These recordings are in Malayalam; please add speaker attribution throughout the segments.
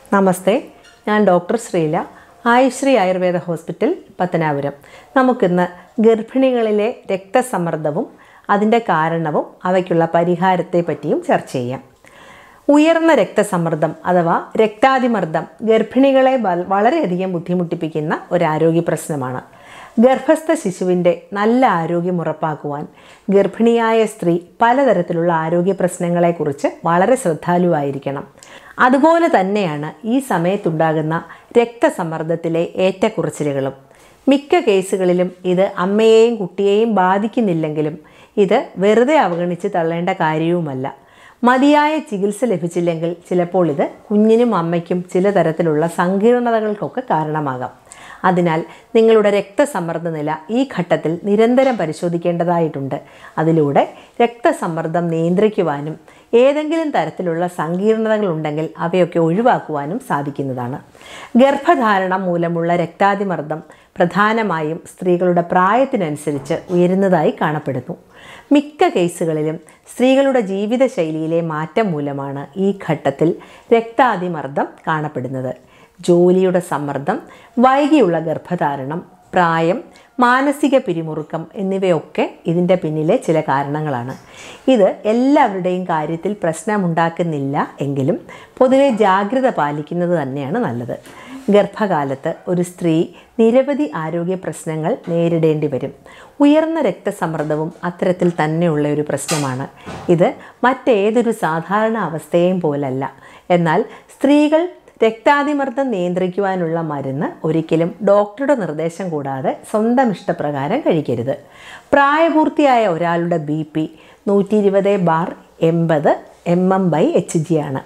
Speaker 1: നമസ്തേ ഞാൻ ഡോക്ടർ ശ്രീല ആയുശ്രീ ആയുർവേദ ഹോസ്പിറ്റൽ പത്തനാപുരം നമുക്കിന്ന് ഗർഭിണികളിലെ രക്തസമ്മർദ്ദവും അതിൻ്റെ കാരണവും അവയ്ക്കുള്ള പരിഹാരത്തെ പറ്റിയും ചർച്ച ചെയ്യാം ഉയർന്ന രക്തസമ്മർദ്ദം അഥവാ രക്താതിമർദ്ദം ഗർഭിണികളെ വൽ- വളരെയധികം ബുദ്ധിമുട്ടിപ്പിക്കുന്ന ഒരു ആരോഗ്യ പ്രശ്നമാണ് ഗർഭസ്ഥ ശിശുവിൻ്റെ നല്ല ആരോഗ്യം ഉറപ്പാക്കുവാൻ ഗർഭിണിയായ സ്ത്രീ പലതരത്തിലുള്ള ആരോഗ്യ പ്രശ്നങ്ങളെക്കുറിച്ച് വളരെ ശ്രദ്ധാലുവായിരിക്കണം അതുപോലെ തന്നെയാണ് ഈ സമയത്തുണ്ടാകുന്ന രക്തസമ്മർദ്ദത്തിലെ ഏറ്റക്കുറച്ചിലുകളും മിക്ക കേസുകളിലും ഇത് അമ്മയെയും കുട്ടിയെയും ബാധിക്കുന്നില്ലെങ്കിലും ഇത് വെറുതെ അവഗണിച്ച് തള്ളേണ്ട കാര്യവുമല്ല മതിയായ ചികിത്സ ലഭിച്ചില്ലെങ്കിൽ ചിലപ്പോൾ ഇത് കുഞ്ഞിനും അമ്മയ്ക്കും ചില തരത്തിലുള്ള സങ്കീർണതകൾക്കൊക്കെ കാരണമാകാം അതിനാൽ നിങ്ങളുടെ രക്തസമ്മർദ്ദ നില ഈ ഘട്ടത്തിൽ നിരന്തരം പരിശോധിക്കേണ്ടതായിട്ടുണ്ട് അതിലൂടെ രക്തസമ്മർദ്ദം നിയന്ത്രിക്കുവാനും ഏതെങ്കിലും തരത്തിലുള്ള സങ്കീർണതകൾ ഉണ്ടെങ്കിൽ അവയൊക്കെ ഒഴിവാക്കുവാനും സാധിക്കുന്നതാണ് ഗർഭധാരണം മൂലമുള്ള രക്താതിമർദ്ദം പ്രധാനമായും സ്ത്രീകളുടെ പ്രായത്തിനനുസരിച്ച് ഉയരുന്നതായി കാണപ്പെടുന്നു മിക്ക കേസുകളിലും സ്ത്രീകളുടെ ജീവിതശൈലിയിലെ മാറ്റം മൂലമാണ് ഈ ഘട്ടത്തിൽ രക്താതിമർദ്ദം കാണപ്പെടുന്നത് ജോലിയുടെ സമ്മർദ്ദം വൈകിയുള്ള ഗർഭധാരണം പ്രായം മാനസിക പിരിമുറുക്കം എന്നിവയൊക്കെ ഇതിൻ്റെ പിന്നിലെ ചില കാരണങ്ങളാണ് ഇത് എല്ലാവരുടെയും കാര്യത്തിൽ പ്രശ്നമുണ്ടാക്കുന്നില്ല എങ്കിലും പൊതുവെ ജാഗ്രത പാലിക്കുന്നത് തന്നെയാണ് നല്ലത് ഗർഭകാലത്ത് ഒരു സ്ത്രീ നിരവധി ആരോഗ്യ പ്രശ്നങ്ങൾ നേരിടേണ്ടി വരും ഉയർന്ന രക്തസമ്മർദ്ദവും അത്തരത്തിൽ തന്നെയുള്ള ഒരു പ്രശ്നമാണ് ഇത് മറ്റേതൊരു സാധാരണ അവസ്ഥയെയും പോലല്ല എന്നാൽ സ്ത്രീകൾ രക്താതിമർദ്ദം നിയന്ത്രിക്കുവാനുള്ള മരുന്ന് ഒരിക്കലും ഡോക്ടറുടെ നിർദ്ദേശം കൂടാതെ സ്വന്തം ഇഷ്ടപ്രകാരം കഴിക്കരുത് പ്രായപൂർത്തിയായ ഒരാളുടെ ബി പി നൂറ്റി ഇരുപത് ബാർ എൺപത് M M by H G ആണ്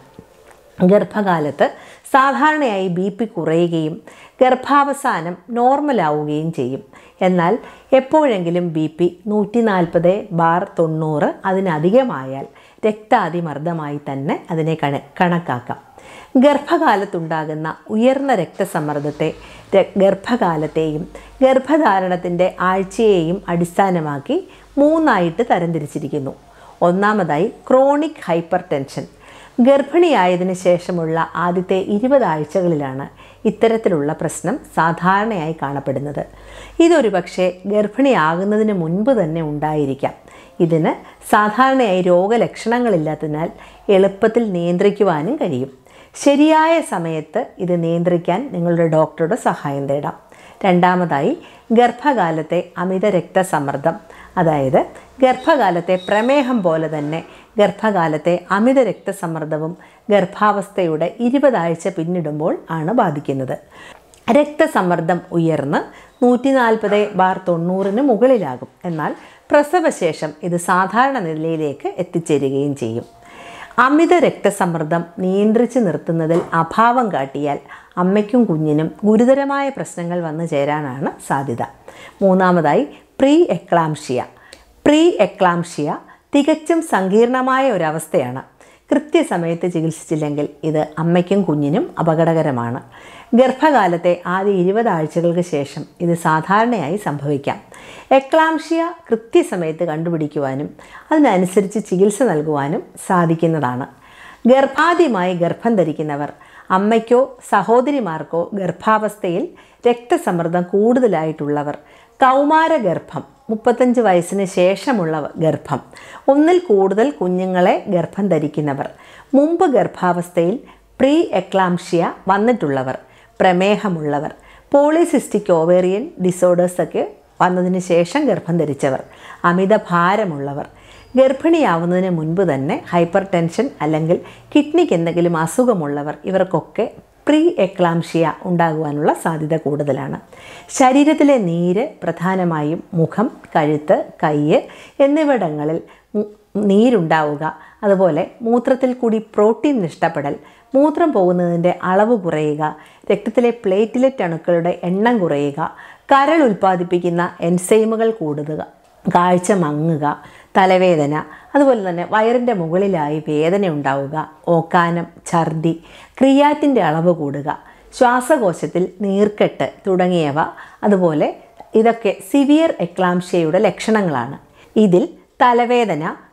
Speaker 1: ഗർഭകാലത്ത് സാധാരണയായി ബി പി കുറയുകയും ഗർഭാവസാനം നോർമലാവുകയും ചെയ്യും എന്നാൽ എപ്പോഴെങ്കിലും ബി പി നൂറ്റി നാൽപ്പത് ബാർ തൊണ്ണൂറ് അതിനധികമായാൽ രക്താതിമർദ്ദമായി തന്നെ അതിനെ കണ കണക്കാക്കാം ഗർഭകാലത്തുണ്ടാകുന്ന ഉയർന്ന രക്തസമ്മർദ്ദത്തെ ര- ഗർഭകാലത്തെയും ഗർഭധാരണത്തിൻ്റെ ആഴ്ചയെയും അടിസ്ഥാനമാക്കി മൂന്നായിട്ട് തരംതിരിച്ചിരിക്കുന്നു ഒന്നാമതായി ക്രോണിക് ഹൈപ്പർ ടെൻഷൻ ഗർഭിണിയായതിനു ശേഷമുള്ള ആദ്യത്തെ ഇരുപത് ആഴ്ചകളിലാണ് ഇത്തരത്തിലുള്ള പ്രശ്നം സാധാരണയായി കാണപ്പെടുന്നത് ഇതൊരു പക്ഷേ ഗർഭിണിയാകുന്നതിന് മുൻപ് തന്നെ ഉണ്ടായിരിക്കാം ഇതിന് സാധാരണയായി രോഗലക്ഷണങ്ങളില്ലാത്തതിനാൽ എളുപ്പത്തിൽ നിയന്ത്രിക്കുവാനും കഴിയും ശരിയായ സമയത്ത് ഇത് നിയന്ത്രിക്കാൻ നിങ്ങളുടെ ഡോക്ടറുടെ സഹായം തേടാം രണ്ടാമതായി ഗർഭകാലത്തെ അമിത രക്തസമ്മർദ്ദം അതായത് ഗർഭകാലത്തെ പ്രമേഹം പോലെ തന്നെ ഗർഭകാലത്തെ അമിത രക്തസമ്മർദ്ദവും ഗർഭാവസ്ഥയുടെ ഇരുപതാഴ്ച പിന്നിടുമ്പോൾ ആണ് ബാധിക്കുന്നത് രക്തസമ്മർദ്ദം ഉയർന്ന് നൂറ്റി നാൽപ്പത് ബാർ തൊണ്ണൂറിന് മുകളിലാകും എന്നാൽ പ്രസവശേഷം ഇത് സാധാരണ നിലയിലേക്ക് എത്തിച്ചേരുകയും ചെയ്യും അമിത രക്തസമ്മർദ്ദം നിയന്ത്രിച്ച് നിർത്തുന്നതിൽ അഭാവം കാട്ടിയാൽ അമ്മയ്ക്കും കുഞ്ഞിനും ഗുരുതരമായ പ്രശ്നങ്ങൾ വന്നു ചേരാനാണ് സാധ്യത മൂന്നാമതായി പ്രീ എക്ലാംഷിയ പ്രീ എക്ലാംഷിയ തികച്ചും സങ്കീർണമായ ഒരവസ്ഥയാണ് കൃത്യസമയത്ത് ചികിത്സിച്ചില്ലെങ്കിൽ ഇത് അമ്മയ്ക്കും കുഞ്ഞിനും അപകടകരമാണ് ഗർഭകാലത്തെ ആദ്യ ഇരുപത് ആഴ്ചകൾക്ക് ശേഷം ഇത് സാധാരണയായി സംഭവിക്കാം എക്ലാംഷിയ കൃത്യസമയത്ത് കണ്ടുപിടിക്കുവാനും അതിനനുസരിച്ച് ചികിത്സ നൽകുവാനും സാധിക്കുന്നതാണ് ഗർഭാദ്യമായി ഗർഭം ധരിക്കുന്നവർ അമ്മയ്ക്കോ സഹോദരിമാർക്കോ ഗർഭാവസ്ഥയിൽ രക്തസമ്മർദ്ദം കൂടുതലായിട്ടുള്ളവർ കൗമാര ഗർഭം മുപ്പത്തഞ്ച് വയസ്സിന് ശേഷമുള്ള ഗർഭം ഒന്നിൽ കൂടുതൽ കുഞ്ഞുങ്ങളെ ഗർഭം ധരിക്കുന്നവർ മുമ്പ് ഗർഭാവസ്ഥയിൽ പ്രീ എക്ലാംഷിയ വന്നിട്ടുള്ളവർ പ്രമേഹമുള്ളവർ പോളിസിസ്റ്റിക് ഓവേറിയൻ ഡിസോർഡേഴ്സൊക്കെ വന്നതിന് ശേഷം ഗർഭം ധരിച്ചവർ അമിത ഭാരമുള്ളവർ ഗർഭിണിയാവുന്നതിന് മുൻപ് തന്നെ ഹൈപ്പർ ടെൻഷൻ അല്ലെങ്കിൽ കിഡ്നിക്ക് എന്തെങ്കിലും അസുഖമുള്ളവർ ഇവർക്കൊക്കെ പ്രീ എക്ലാംഷിയ ഉണ്ടാകുവാനുള്ള സാധ്യത കൂടുതലാണ് ശരീരത്തിലെ നീര് പ്രധാനമായും മുഖം കഴുത്ത് കയ്യ് എന്നിവിടങ്ങളിൽ മു- നീരുണ്ടാവുക അതുപോലെ മൂത്രത്തിൽ കൂടി പ്രോട്ടീൻ നഷ്ടപ്പെടൽ മൂത്രം പോകുന്നതിൻ്റെ അളവ് കുറയുക രക്തത്തിലെ പ്ലേറ്റ്ലെറ്റ് അണുക്കളുടെ എണ്ണം കുറയുക കരൾ ഉൽപ്പാദിപ്പിക്കുന്ന എൻസൈമുകൾ കൂടുക കാഴ്ച മങ്ങുക തലവേദന അതുപോലെ തന്നെ വയറിൻ്റെ മുകളിലായി വേദന ഉണ്ടാവുക ഓക്കാനം ഛർദി ക്രിയാറ്റിൻ്റെ അളവ് കൂടുക ശ്വാസകോശത്തിൽ നീർക്കെട്ട് തുടങ്ങിയവ അതുപോലെ ഇതൊക്കെ സിവിയർ എക്ലാംഷ്യയുടെ ലക്ഷണങ്ങളാണ് ഇതിൽ തലവേദന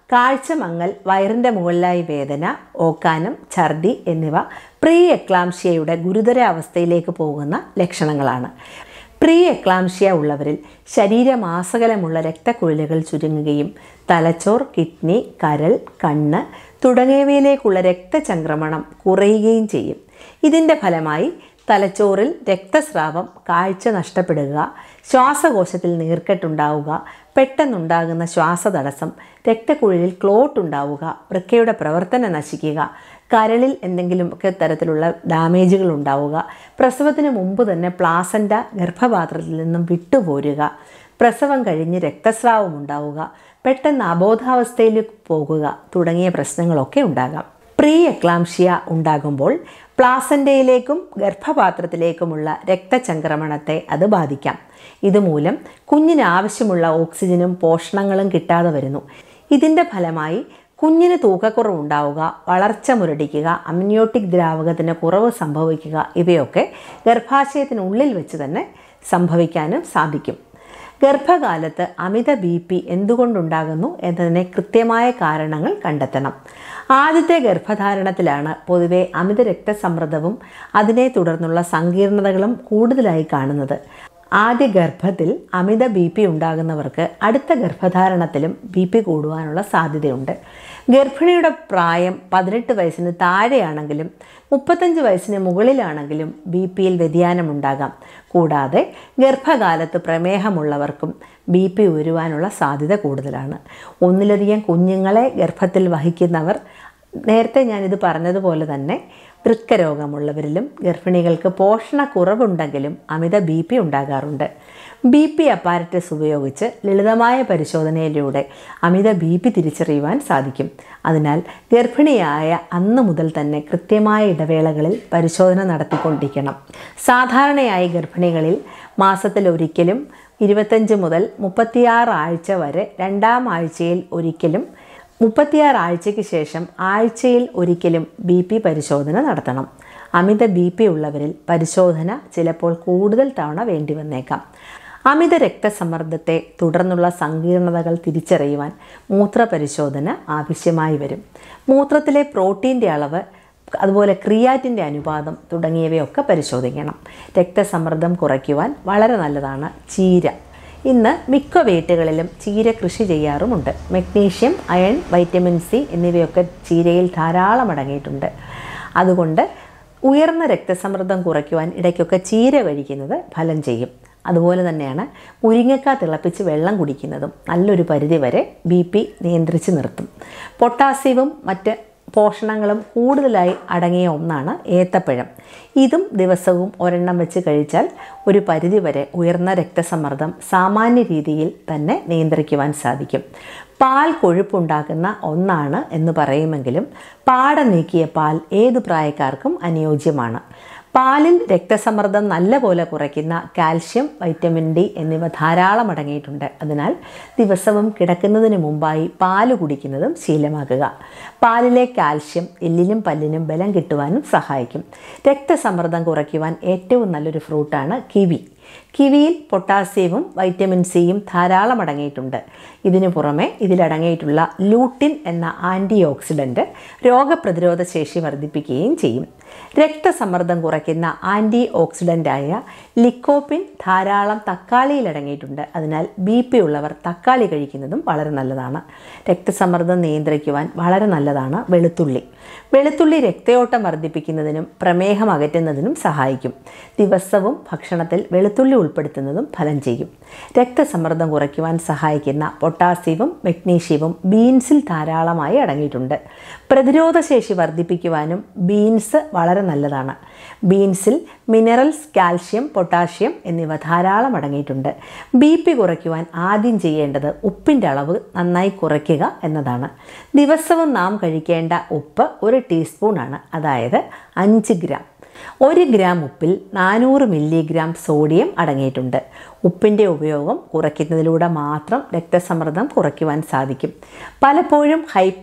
Speaker 1: കാഴ്ച മങ്ങൽ വയറിൻ്റെ മുകളിലായി വേദന ഓക്കാനം ഛർദി എന്നിവ പ്രീ എക്ലാംഷ്യയുടെ ഗുരുതര അവസ്ഥയിലേക്ക് പോകുന്ന ലക്ഷണങ്ങളാണ് പ്രീ എക്ലാംഷ്യ ഉള്ളവരിൽ ശരീരമാസകലമുള്ള രക്തക്കുഴലുകൾ ചുരുങ്ങുകയും തലച്ചോർ കിഡ്നി കരൾ കണ്ണ് തുടങ്ങിയവയിലേക്കുള്ള രക്തചംക്രമണം കുറയുകയും ചെയ്യും ഇതിൻ്റെ ഫലമായി തലച്ചോറിൽ രക്തസ്രാവം കാഴ്ച നഷ്ടപ്പെടുക ശ്വാസകോശത്തിൽ നീർക്കെട്ടുണ്ടാവുക പെട്ടെന്നുണ്ടാകുന്ന ശ്വാസതടസ്സം രക്തക്കുഴലിൽ ക്ലോട്ട് ഉണ്ടാവുക വൃക്കയുടെ പ്രവർത്തനം നശിക്കുക കരളിൽ എന്തെങ്കിലുമൊക്കെ തരത്തിലുള്ള ഡാമേജുകൾ ഉണ്ടാവുക പ്രസവത്തിന് മുമ്പ് തന്നെ പ്ലാസൻ്റ ഗർഭപാത്രത്തിൽ നിന്നും വിട്ടുപോരുക പ്രസവം കഴിഞ്ഞ് രക്തസ്രാവം ഉണ്ടാവുക പെട്ടെന്ന് അബോധാവസ്ഥയിൽ പോകുക തുടങ്ങിയ പ്രശ്നങ്ങളൊക്കെ ഉണ്ടാകാം പ്രീ എക്ലാംഷ്യ ഉണ്ടാകുമ്പോൾ പ്ലാസൻ്റയിലേക്കും ഗർഭപാത്രത്തിലേക്കുമുള്ള രക്തചംക്രമണത്തെ അത് ബാധിക്കാം ഇതുമൂലം കുഞ്ഞിന് ആവശ്യമുള്ള ഓക്സിജനും പോഷണങ്ങളും കിട്ടാതെ വരുന്നു ഇതിൻ്റെ ഫലമായി കുഞ്ഞിന് തൂക്കക്കുറവുണ്ടാവുക വളർച്ച മുരടിക്കുക അമ്നിയോട്ടിക് ദ്രാവകത്തിന് കുറവ് സംഭവിക്കുക ഇവയൊക്കെ ഗർഭാശയത്തിനുള്ളിൽ വെച്ച് തന്നെ സംഭവിക്കാനും സാധിക്കും ഗർഭകാലത്ത് അമിത ബി പി എന്തുകൊണ്ടുണ്ടാകുന്നു എന്നതിനെ കൃത്യമായ കാരണങ്ങൾ കണ്ടെത്തണം ആദ്യത്തെ ഗർഭധാരണത്തിലാണ് പൊതുവെ അമിത രക്തസമ്മർദ്ദവും അതിനെ തുടർന്നുള്ള സങ്കീർണതകളും കൂടുതലായി കാണുന്നത് ആദ്യ ഗർഭത്തിൽ അമിത ബി പി ഉണ്ടാകുന്നവർക്ക് അടുത്ത ഗർഭധാരണത്തിലും ബി പി കൂടുവാനുള്ള സാധ്യതയുണ്ട് ഗർഭിണിയുടെ പ്രായം പതിനെട്ട് വയസ്സിന് താഴെയാണെങ്കിലും മുപ്പത്തഞ്ച് വയസ്സിന് മുകളിലാണെങ്കിലും ബി പിയിൽ വ്യതിയാനമുണ്ടാകാം കൂടാതെ ഗർഭകാലത്ത് പ്രമേഹമുള്ളവർക്കും ബി പി ഉയരുവാനുള്ള സാധ്യത കൂടുതലാണ് ഒന്നിലധികം കുഞ്ഞുങ്ങളെ ഗർഭത്തിൽ വഹിക്കുന്നവർ നേരത്തെ ഞാനിത് പറഞ്ഞതുപോലെ തന്നെ വൃക്കരോഗമുള്ളവരിലും ഗർഭിണികൾക്ക് പോഷണക്കുറവുണ്ടെങ്കിലും അമിത ബി പി ഉണ്ടാകാറുണ്ട് ബി പി അപ്പാരറ്റസ് ഉപയോഗിച്ച് ലളിതമായ പരിശോധനയിലൂടെ അമിത ബി പി തിരിച്ചറിയുവാൻ സാധിക്കും അതിനാൽ ഗർഭിണിയായ അന്ന് മുതൽ തന്നെ കൃത്യമായ ഇടവേളകളിൽ പരിശോധന നടത്തിക്കൊണ്ടിരിക്കണം സാധാരണയായി ഗർഭിണികളിൽ മാസത്തിൽ ഒരിക്കലും ഇരുപത്തഞ്ച് മുതൽ മുപ്പത്തിയാറ് ആഴ്ച വരെ രണ്ടാം ആഴ്ചയിൽ ഒരിക്കലും മുപ്പത്തിയാറ് ആഴ്ചയ്ക്ക് ശേഷം ആഴ്ചയിൽ ഒരിക്കലും ബി പി പരിശോധന നടത്തണം അമിത ബി പി ഉള്ളവരിൽ പരിശോധന ചിലപ്പോൾ കൂടുതൽ തവണ വേണ്ടി വന്നേക്കാം അമിത രക്തസമ്മർദ്ദത്തെ തുടർന്നുള്ള സങ്കീർണതകൾ തിരിച്ചറിയുവാൻ മൂത്രപരിശോധന ആവശ്യമായി വരും മൂത്രത്തിലെ പ്രോട്ടീൻ്റെ അളവ് അതുപോലെ ക്രിയാറ്റിൻ്റെ അനുപാതം തുടങ്ങിയവയൊക്കെ പരിശോധിക്കണം രക്തസമ്മർദ്ദം കുറയ്ക്കുവാൻ വളരെ നല്ലതാണ് ചീര ഇന്ന് മിക്ക വീട്ടുകളിലും ചീര കൃഷി ചെയ്യാറുമുണ്ട് മഗ്നീഷ്യം അയൺ വൈറ്റമിൻ സി എന്നിവയൊക്കെ ചീരയിൽ ധാരാളം അടങ്ങിയിട്ടുണ്ട് അതുകൊണ്ട് ഉയർന്ന രക്തസമ്മർദ്ദം കുറയ്ക്കുവാൻ ഇടയ്ക്കൊക്കെ ചീര കഴിക്കുന്നത് ഫലം ചെയ്യും അതുപോലെ തന്നെയാണ് മുരിങ്ങക്ക തിളപ്പിച്ച് വെള്ളം കുടിക്കുന്നതും നല്ലൊരു പരിധിവരെ ബി പി നിയന്ത്രിച്ച് നിർത്തും പൊട്ടാസ്യവും മറ്റ് പോഷണങ്ങളും കൂടുതലായി അടങ്ങിയ ഒന്നാണ് ഏത്തപ്പഴം ഇതും ദിവസവും ഒരെണ്ണം വെച്ച് കഴിച്ചാൽ ഒരു പരിധിവരെ ഉയർന്ന രക്തസമ്മർദ്ദം സാമാന്യ രീതിയിൽ തന്നെ നിയന്ത്രിക്കുവാൻ സാധിക്കും പാൽ കൊഴുപ്പുണ്ടാക്കുന്ന ഒന്നാണ് എന്ന് പറയുമെങ്കിലും പാട നീക്കിയ പാൽ ഏതു പ്രായക്കാർക്കും അനുയോജ്യമാണ് പാലിൽ രക്തസമ്മർദ്ദം നല്ലപോലെ കുറയ്ക്കുന്ന കാൽഷ്യം വൈറ്റമിൻ ഡി എന്നിവ ധാരാളം അടങ്ങിയിട്ടുണ്ട് അതിനാൽ ദിവസവും കിടക്കുന്നതിന് മുമ്പായി പാല് കുടിക്കുന്നതും ശീലമാക്കുക പാലിലെ കാൽഷ്യം എല്ലിനും പല്ലിനും ബലം കിട്ടുവാനും സഹായിക്കും രക്തസമ്മർദ്ദം കുറയ്ക്കുവാൻ ഏറ്റവും നല്ലൊരു ഫ്രൂട്ടാണ് കിവി കിവിയിൽ പൊട്ടാസ്യവും വൈറ്റമിൻ സിയും ധാരാളം അടങ്ങിയിട്ടുണ്ട് ഇതിനു പുറമെ ഇതിലടങ്ങിയിട്ടുള്ള ലൂട്ടിൻ എന്ന ആൻറ്റി ഓക്സിഡൻറ്റ് രോഗപ്രതിരോധ ശേഷി വർദ്ധിപ്പിക്കുകയും ചെയ്യും രക്തസമ്മർദ്ദം കുറയ്ക്കുന്ന ആൻറ്റി ഓക്സിഡൻ്റായ ലിക്കോപ്പിൻ ധാരാളം തക്കാളിയിൽ അടങ്ങിയിട്ടുണ്ട് അതിനാൽ ബി പി ഉള്ളവർ തക്കാളി കഴിക്കുന്നതും വളരെ നല്ലതാണ് രക്തസമ്മർദ്ദം നിയന്ത്രിക്കുവാൻ വളരെ നല്ലതാണ് വെളുത്തുള്ളി വെളുത്തുള്ളി രക്തയോട്ടം വർദ്ധിപ്പിക്കുന്നതിനും പ്രമേഹം അകറ്റുന്നതിനും സഹായിക്കും ദിവസവും ഭക്ഷണത്തിൽ വെളുത്തുള്ളി ഉൾപ്പെടുത്തുന്നതും ഫലം ചെയ്യും രക്തസമ്മർദ്ദം കുറയ്ക്കുവാൻ സഹായിക്കുന്ന പൊട്ടാസ്യവും മഗ്നീഷ്യവും ബീൻസിൽ ധാരാളമായി അടങ്ങിയിട്ടുണ്ട് പ്രതിരോധശേഷി വർദ്ധിപ്പിക്കുവാനും ബീൻസ് വളരെ നല്ലതാണ് ബീൻസിൽ മിനറൽസ് കാൽഷ്യം പൊട്ടാഷ്യം എന്നിവ ധാരാളം അടങ്ങിയിട്ടുണ്ട് ബി പി കുറയ്ക്കുവാൻ ആദ്യം ചെയ്യേണ്ടത് ഉപ്പിൻ്റെ അളവ് നന്നായി കുറയ്ക്കുക എന്നതാണ് ദിവസവും നാം കഴിക്കേണ്ട ഉപ്പ് ഒരു ടീസ്പൂണാണ് അതായത് അഞ്ച് ഗ്രാം ഒരു ഗ്രാം ഉപ്പിൽ നാനൂറ് മില്ലിഗ്രാം സോഡിയം അടങ്ങിയിട്ടുണ്ട് ഉപ്പിൻ്റെ ഉപയോഗം കുറയ്ക്കുന്നതിലൂടെ മാത്രം രക്തസമ്മർദ്ദം കുറയ്ക്കുവാൻ സാധിക്കും പലപ്പോഴും ഹൈപ്പർ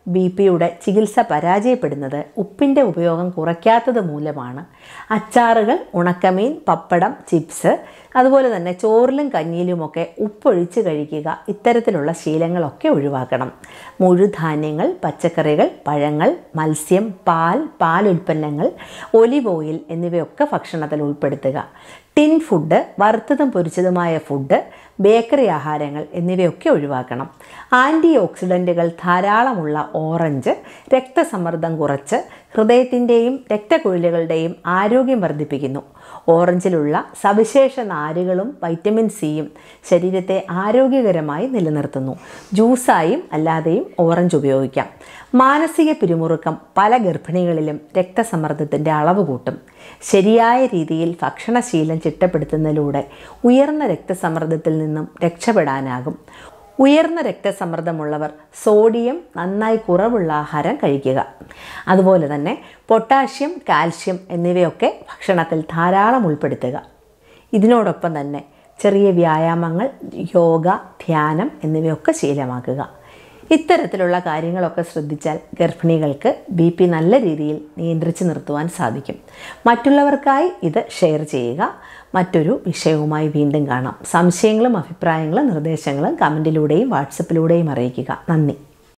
Speaker 1: ബി പിയുടെ ചികിത്സ പരാജയപ്പെടുന്നത് ഉപ്പിൻ്റെ ഉപയോഗം കുറയ്ക്കാത്തത് മൂലമാണ് അച്ചാറുകൾ ഉണക്കമീൻ പപ്പടം ചിപ്സ് അതുപോലെ തന്നെ ചോറിലും കഞ്ഞിയിലുമൊക്കെ ഉപ്പൊഴിച്ച് കഴിക്കുക ഇത്തരത്തിലുള്ള ശീലങ്ങളൊക്കെ ഒഴിവാക്കണം മുഴുധാന്യങ്ങൾ പച്ചക്കറികൾ പഴങ്ങൾ മത്സ്യം പാൽ പാലുൽപ്പന്നങ്ങൾ ഒലിവ് ഓയിൽ എന്നിവയൊക്കെ ഭക്ഷണത്തിൽ ഉൾപ്പെടുത്തുക ടിൻ ഫുഡ് വറുത്തതും പൊരിച്ചതുമായ ഫുഡ് ബേക്കറി ആഹാരങ്ങൾ എന്നിവയൊക്കെ ഒഴിവാക്കണം ആൻറ്റി ഓക്സിഡൻറ്റുകൾ ധാരാളമുള്ള ഓറഞ്ച് രക്തസമ്മർദ്ദം കുറച്ച് ഹൃദയത്തിൻ്റെയും രക്തക്കുഴലുകളുടെയും ആരോഗ്യം വർദ്ധിപ്പിക്കുന്നു ഓറഞ്ചിലുള്ള സവിശേഷ നാരുകളും വൈറ്റമിൻ സിയും ശരീരത്തെ ആരോഗ്യകരമായി നിലനിർത്തുന്നു ജ്യൂസായും അല്ലാതെയും ഓറഞ്ച് ഉപയോഗിക്കാം മാനസിക പിരിമുറുക്കം പല ഗർഭിണികളിലും രക്തസമ്മർദ്ദത്തിൻ്റെ അളവ് കൂട്ടും ശരിയായ രീതിയിൽ ഭക്ഷണശീലം ചിട്ടപ്പെടുത്തുന്നതിലൂടെ ഉയർന്ന രക്തസമ്മർദ്ദത്തിൽ നിന്നും രക്ഷപ്പെടാനാകും ഉയർന്ന രക്തസമ്മർദ്ദമുള്ളവർ സോഡിയം നന്നായി കുറവുള്ള ആഹാരം കഴിക്കുക അതുപോലെ തന്നെ പൊട്ടാഷ്യം കാൽഷ്യം എന്നിവയൊക്കെ ഭക്ഷണത്തിൽ ധാരാളം ഉൾപ്പെടുത്തുക ഇതിനോടൊപ്പം തന്നെ ചെറിയ വ്യായാമങ്ങൾ യോഗ ധ്യാനം എന്നിവയൊക്കെ ശീലമാക്കുക ഇത്തരത്തിലുള്ള കാര്യങ്ങളൊക്കെ ശ്രദ്ധിച്ചാൽ ഗർഭിണികൾക്ക് ബി പി നല്ല രീതിയിൽ നിയന്ത്രിച്ച് നിർത്തുവാൻ സാധിക്കും മറ്റുള്ളവർക്കായി ഇത് ഷെയർ ചെയ്യുക മറ്റൊരു വിഷയവുമായി വീണ്ടും കാണാം സംശയങ്ങളും അഭിപ്രായങ്ങളും നിർദ്ദേശങ്ങളും കമൻറ്റിലൂടെയും വാട്സപ്പിലൂടെയും അറിയിക്കുക നന്ദി